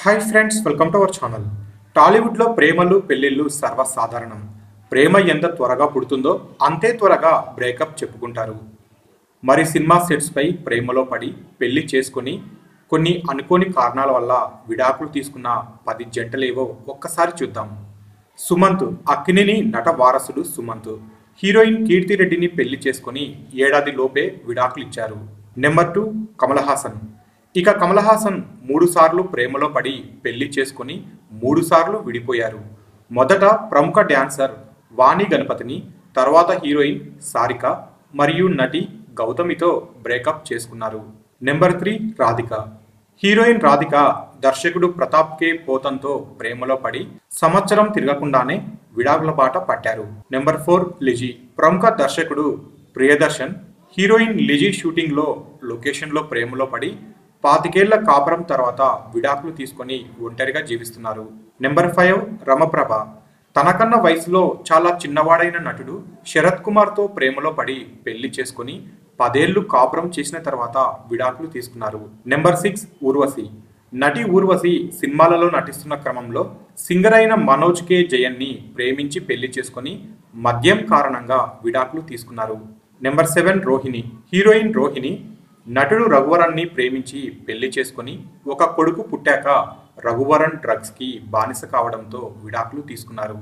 hi friends welcome to our channel టాలీవుడ్లో ప్రేమలు పెళ్లిళ్ళు సర్వసాధారణం ప్రేమ ఎంత త్వరగా పుడుతుందో అంతే త్వరగా బ్రేకప్ చెప్పుకుంటారు మరి సినిమా సెట్స్పై ప్రేమలో పడి పెళ్లి చేసుకొని కొన్ని అనుకోని కారణాల వల్ల విడాకులు తీసుకున్న పది జంటలేవో ఒక్కసారి చూద్దాం సుమంత్ అక్కినేని నట వారసుడు సుమంత్ హీరోయిన్ కీర్తి రెడ్డిని పెళ్లి చేసుకొని ఏడాది లోపే విడాకులు ఇచ్చారు నెంబర్ టూ కమల్ హాసన్ ఇక కమల్ హాసన్ మూడు సార్లు ప్రేమలో పడి పెళ్లి చేసుకొని మూడు సార్లు విడిపోయారు మొదట ప్రముఖ డాన్సర్ వాణి గణపతిని తర్వాత హీరోయిన్ సారిక మరియు నటి గౌతమితో బ్రేకప్ చేసుకున్నారు number three Radhika heroine Radhika దర్శకుడు ప్రతాప్ కే పోతంతో ప్రేమలో పడి సంవత్సరం తిరగకుండానే విడాకుల బాట పట్టారు నెంబర్ ఫోర్ లిజీ ప్రముఖ దర్శకుడు ప్రియదర్శన్ హీరోయిన్ లిజీ షూటింగ్ లో లొకేషన్ లో ప్రేమలో పడి పాతికేళ్ల కాపురం తర్వాత విడాకులు తీసుకొని ఒంటరిగా జీవిస్తున్నారు నెంబర్ ఫైవ్ రమప్రభ తనకన్న వయసులో చాలా చిన్నవాడైన నటుడు శరత్ కుమార్తో ప్రేమలో పడి పెళ్లి చేసుకుని పదేళ్లు కాపురం చేసిన తర్వాత విడాకులు తీసుకున్నారు నెంబర్ సిక్స్ ఊర్వశి నటి ఊర్వశి సినిమాలలో నటిస్తున్న క్రమంలో సింగర్ అయిన మనోజ్ కే జయన్ని ప్రేమించి పెళ్లి చేసుకుని మద్యం కారణంగా విడాకులు తీసుకున్నారు number seven Rohini heroine Rohini నటుడు రఘువరన్ని ప్రేమించి పెళ్లి చేసుకుని ఒక కొడుకు పుట్టాక రఘువరన్ డ్రగ్స్ కి బానిస కావడంతో విడాకులు తీసుకున్నారు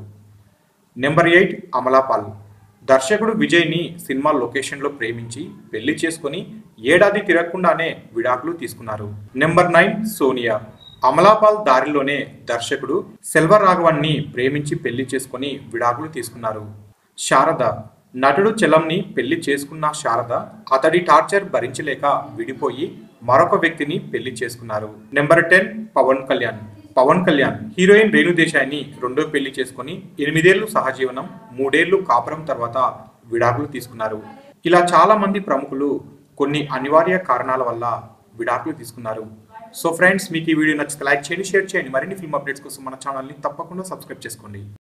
నెంబర్ ఎయిట్ అమలాపాల్ దర్శకుడు విజయ్ని సినిమా లొకేషన్లో ప్రేమించి పెళ్లి చేసుకుని ఏడాది తిరగకుండానే విడాకులు తీసుకున్నారు నెంబర్ నైన్ సోనియా అమలాపాల్ దారిలోనే దర్శకుడు సెల్వరాఘవన్ని ప్రేమించి పెళ్లి చేసుకుని విడాకులు తీసుకున్నారు శారద నటుడు చలంని పెళ్లి చేసుకున్న శారద అతడి టార్చర్ భరించలేక విడిపోయి మరొక వ్యక్తిని పెళ్లి చేసుకున్నారు number ten Pawan Kalyan Pawan Kalyan heroine Renu దేశాయిని రెండో పెళ్లి చేసుకుని ఎనిమిదేళ్లు సహజీవనం మూడేళ్లు కాపురం తర్వాత విడాకులు తీసుకున్నారు ఇలా చాలా మంది ప్రముఖులు కొన్ని అనివార్య కారణాల వల్ల విడాకులు తీసుకున్నారు సో ఫ్రెండ్స్ మీకు ఈ వీడియో నచ్చితే లైక్ చేయండి షేర్ చేయండి మరిన్ని ఫిల్మ్ అప్డేట్స్ కోసం మన ఛానల్ని తప్పకుండా సబ్స్క్రైబ్ చేసుకోండి